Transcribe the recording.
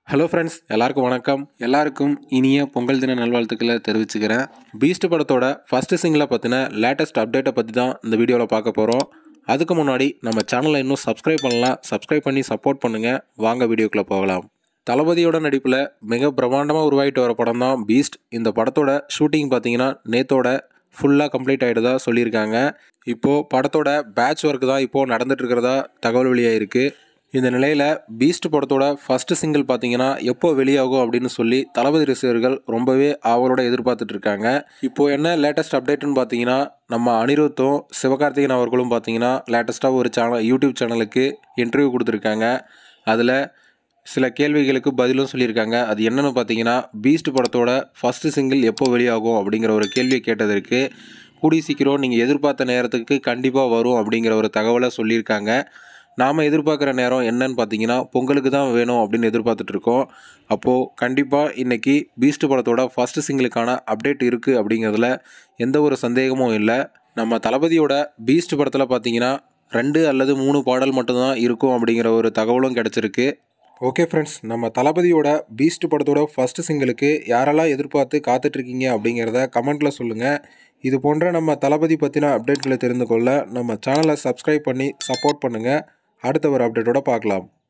hello friends எல்லாருக்கும் வணக்கம் எல்லாருக்கும் இனிய பொங்கல் தின நல்வாழ்த்துக்களை தெரிவிச்சுக்கிறேன் பீஸ்ட் படத்தோட ஃபஸ்ட்டு சிங்கிளை பற்றின லேட்டஸ்ட் அப்டேட்டை பற்றி தான் இந்த வீடியோவில் பார்க்க போகிறோம் அதுக்கு முன்னாடி நம்ம சேனலை இன்னும் சப்ஸ்கிரைப் பண்ணலாம் சப்ஸ்கிரைப் பண்ணி சப்போர்ட் பண்ணுங்கள் வாங்க வீடியோக்குள்ளே போகலாம் தளபதியோட நடிப்பில் மிக பிரம்மாண்டமாக உருவாகிட்டு வர படம் தான் பீஸ்ட் இந்த படத்தோட ஷூட்டிங் பார்த்தீங்கன்னா நேத்தோட ஃபுல்லாக கம்ப்ளீட் ஆகிடுதா சொல்லியிருக்காங்க இப்போது படத்தோட பேட்ச் ஒர்க் தான் இப்போது நடந்துட்டு இருக்கிறதா தகவல் வெளியாயிருக்கு இந்த நிலையில் பீஸ்ட் படத்தோட ஃபஸ்ட்டு சிங்கிள் பார்த்தீங்கன்னா எப்போ வெளியாகும் அப்படின்னு சொல்லி தளபதி ரசிகர்கள் ரொம்பவே ஆவலோட எதிர்பார்த்துட்டு இருக்காங்க இப்போ என்ன லேட்டஸ்ட் அப்டேட்னு பார்த்தீங்கன்னா நம்ம அனிருத்தும் சிவகார்த்திகேயன் அவர்களும் பார்த்தீங்கன்னா லேட்டஸ்ட்டாக ஒரு சேனல் யூடியூப் சேனலுக்கு இன்டர்வியூ கொடுத்துருக்காங்க அதில் சில கேள்விகளுக்கு பதிலும் சொல்லியிருக்காங்க அது என்னென்னு பார்த்தீங்கன்னா பீஸ்ட் படத்தோட ஃபஸ்ட்டு சிங்கிள் எப்போ வெளியாகும் அப்படிங்கிற ஒரு கேள்வியை கேட்டதற்கு கூடி சீக்கிரம் நீங்கள் எதிர்பார்த்த நேரத்துக்கு கண்டிப்பாக வரும் அப்படிங்கிற ஒரு தகவலை சொல்லியிருக்காங்க நாம் எதிர்பார்க்குற நேரம் என்னன்னு பார்த்தீங்கன்னா பொங்கலுக்கு தான் வேணும் அப்படின்னு எதிர்பார்த்துட்டு இருக்கோம் அப்போது கண்டிப்பாக இன்றைக்கி பீஸ்ட் படத்தோட ஃபஸ்ட்டு சிங்கிளுக்கான அப்டேட் இருக்குது அப்படிங்கிறதுல எந்த ஒரு சந்தேகமும் இல்லை நம்ம தளபதியோட பீஸ்ட் படத்தில் பார்த்தீங்கன்னா ரெண்டு அல்லது மூணு பாடல் மட்டும்தான் இருக்கும் அப்படிங்கிற ஒரு தகவலும் கிடச்சிருக்கு ஓகே ஃப்ரெண்ட்ஸ் நம்ம தளபதியோட பீஸ்ட் படத்தோட ஃபஸ்ட்டு சிங்கிளுக்கு யாரெல்லாம் எதிர்பார்த்து காத்துட்ருக்கீங்க அப்படிங்கிறத கமெண்ட்டில் சொல்லுங்கள் இது போன்ற நம்ம தளபதி பற்றின அப்டேட்களை தெரிந்து கொள்ள நம்ம சேனலை சப்ஸ்கிரைப் பண்ணி சப்போர்ட் பண்ணுங்கள் அடுத்த ஒரு அப்டேட்டோட பார்க்கலாம்